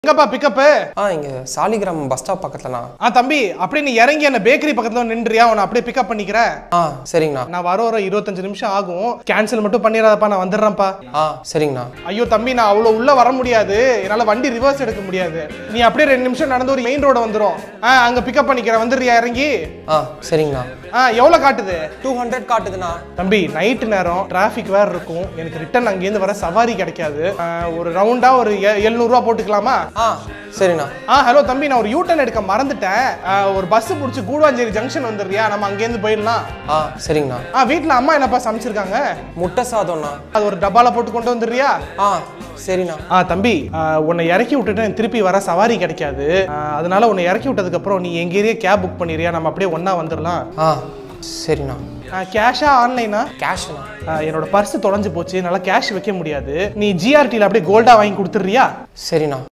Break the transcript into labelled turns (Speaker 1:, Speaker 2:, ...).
Speaker 1: எங்கப்பா பிக்கப்பு
Speaker 2: ஆ இங்கே சாலிகிராமம் பஸ் ஸ்டாப் பக்கத்துலண்ணா
Speaker 1: ஆ தம்பி அப்படியே நீ இறங்கி என்ன பேக்கரி பக்கத்துல வந்து நின்றுறியா உன்னை அப்படியே பிக்கப் பண்ணிக்கிறேன்
Speaker 2: ஆ சரிங்கண்ணா
Speaker 1: நான் வர வர இருபத்தஞ்சு நிமிஷம் ஆகும் கேன்சல் மட்டும் பண்ணிடாதப்பா நான் வந்துடுறேன்ப்பா
Speaker 2: ஆ சரிங்கண்ணா
Speaker 1: ஐயோ தம்பி நான் அவ்வளோ உள்ள வர முடியாது என்னால் வண்டி ரிவர்ஸ் எடுக்க முடியாது நீ அப்படியே ரெண்டு நிமிஷம் நடந்து ஒரு மெயின் ரோட வந்துடும் ஆ அங்கே பிக்கப் பண்ணிக்கிறேன் வந்துடுறியா இறங்கி
Speaker 2: ஆ சரிங்கண்ணா
Speaker 1: ஆ எவ்வளோ காட்டுது
Speaker 2: டூ ஹண்ட்ரட் காட்டுதுண்ணா
Speaker 1: தம்பி நைட்டு நேரம் டிராஃபிக் வேற இருக்கும் எனக்கு ரிட்டர்ன் அங்கேருந்து வர சவாரி கிடைக்காது ஆ, ஒரு ரவுண்டா ஒரு எ- 700 ரூபா போட்டுக்கலாமா
Speaker 2: ஆ சரிண்ணா
Speaker 1: ஆ ஹலோ தம்பி நான் ஒரு யூட்டன் எடுக்க மறந்துட்டேன் ஆ, ஒரு பஸ் பிடிச்சி கூடுவாஞ்சேரி ஜங்ஷன் வந்துடுறியா நம்ம அங்கேருந்து போயிடலாம்
Speaker 2: ஆ சரிங்கண்ணா
Speaker 1: ஆ வீட்டில் அம்மா என்னப்பா சமைச்சிருக்காங்க
Speaker 2: முட்டை சாதம்ண்ணா
Speaker 1: அது ஒரு டப்பால போட்டு கொண்டு வந்துடுறியா
Speaker 2: ஆ சரிண்ணா
Speaker 1: ஆ தம்பி ஆ, உன்னை இறக்கி விட்டுட்டு எனக்கு திருப்பி வர சவாரி கிடைக்காது ஆ, அதனால உன்னை இறக்கி விட்டதுக்கு அப்புறம் நீ எங்க ஏரியா கேப் புக் பண்ணிடுறியா நம்ம அப்படியே ஒண்ணா வந்துடலாம்
Speaker 2: ஆ சரிண்ணா
Speaker 1: கேஷா ஆன்லைனா
Speaker 2: கேஷ்ண்ணா
Speaker 1: என்னோட பர்ஸ் தொலைஞ்சு போச்சு என்னால் கேஷ் வைக்க முடியாது நீ ஜிஆர்டியில் அப்படியே கோல்டா வாங்கி கொடுத்துட்றியா
Speaker 2: சரிண்ணா